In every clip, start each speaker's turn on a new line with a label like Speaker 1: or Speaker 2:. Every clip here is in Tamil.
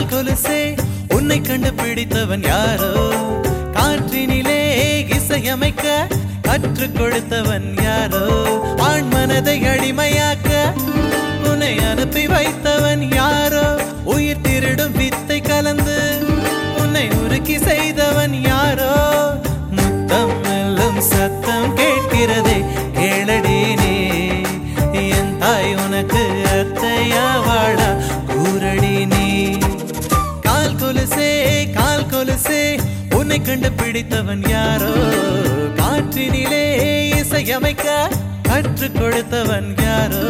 Speaker 1: கொலுசே உன்னை கண்டுபிடித்தவன் யாரோ காற்றினிலே இசையமைக்க கற்றுக் கொடுத்தவன் யாரோ ஆண் மனதை அடிமையாக்க உன்னை அனுப்பி வைத்தவன் யாரோ உயிர் திருடும் வித்தை கலந்து உன்னை உருக்கி செய்தவன் யாரோ முத்தம் மெல்லும் சத்தம் கேட்கிறதே கேளடி நீ என் தாய் உனக்கு அத்தையா வாழா கூரடி நீ கால் கொலுசே கால் கொலுசே உன்னை கண்டுபிடித்தவன் யாரோ காற்றினிலே இசையமைக்க கற்றுக் கொடுத்தவன் யாரோ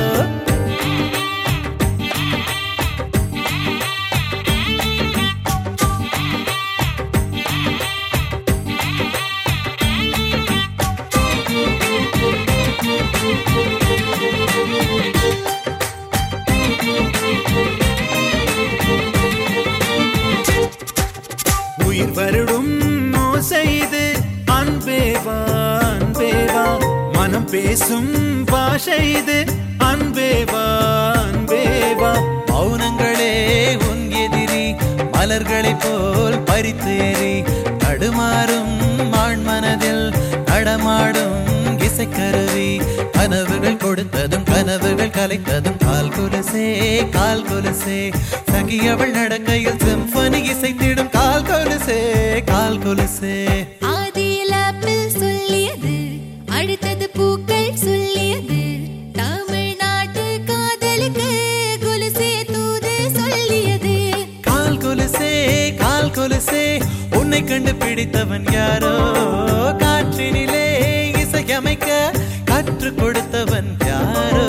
Speaker 2: உயிர் வருடும் ஓசைது அன்பேவா அன்பேவா மனம் பேசும் பாஷை இது அன்பேவா அன்பேவா
Speaker 1: மௌனங்களே உன் எதிரி மலர்களைப் போல் பறித்து எறி தடுமாறும் ஆண் மனதில் நடமாடும் இசைக்கருவி கனவுகள் கொடுத்ததும் கனவுகள் கலைத்ததும் கால் கொலுசே கால் கொலுசே சகியவள் நடக்கையில் சிம்பனி இசைத்திடும் கால் கொலுசே கால் கொலுசே
Speaker 3: ஆதியில் ஆப்பிள் சொல்லியது அடுத்தது பூக்கள் சொல்லியது தமிழ்நாட்டு காதலுக்கு கொலுசே தூது சொல்லியது
Speaker 1: கால் கொலுசே கால் கொலுசே உன்னை கண்டுபிடித்தவன் யாரோ காற்றினிலே இசையமைக்க கற்றுக் கொடுத்தவன் யாரோ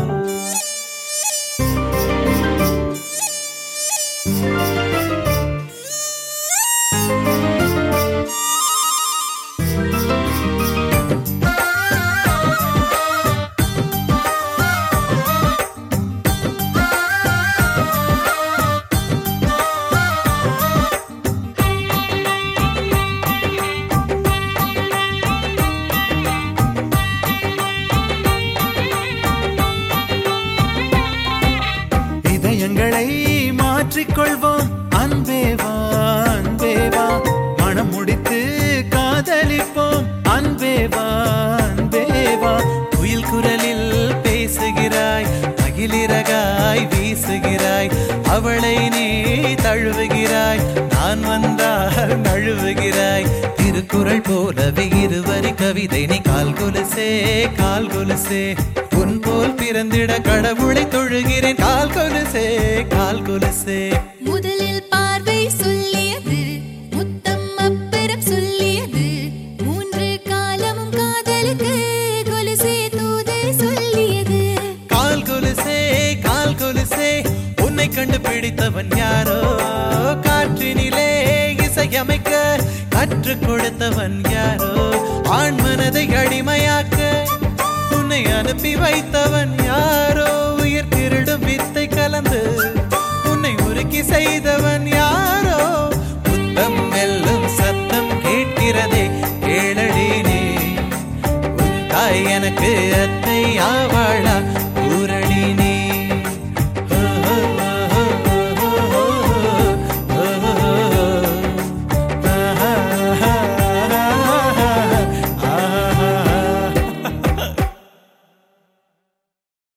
Speaker 2: இதயங்களை மாற்றிக்கொள்வோம் அன்பேவா அன்பேவா மனம் முடித்து காதலிப்போம் அன்பேவா அன்பேவா
Speaker 1: குயில் குரலில் பேசுகிறாய் அகிலிறகாய் வீசுகிறாய் அவளை நீ தழுவுகிறாய் நான் வந்தால் நழுவுகிறாய் திருக்குறள் போலவே இருவரி கவிதை நீ கால் கொலுசே கால் கொலுசே உன் போல் பிறந்திட கடவுளை தொழுகிறேன் கால் கொலுசே கால் கொலுசே
Speaker 3: முதலில் பார்வை சொல்லியது முத்தம் அப்புறம் சொல்லியது மூன்று காலமும் காதலுக்கு கொலுசே தூது சொல்லியது
Speaker 1: கால் கொலுசே கால் கொலுசே உன்னை கண்டுபிடித்தவன் யாரோ காற்றினிலே இசையமைக்க கற்றுக் கொடுத்தவன் யாரோ ஆண் மனதை அடிமையாக்க உன்னை அனுப்பி வைத்தவன் யாரோ உயிர் திருடும் வித்தை கலந்து உன்னை உருக்கி செய்தவன் யாரோ முத்தம் வெல்லும் சத்தம் கேட்கிறதே கேளடி நீ உன் தாய் எனக்கு அத்தை ஆவாளா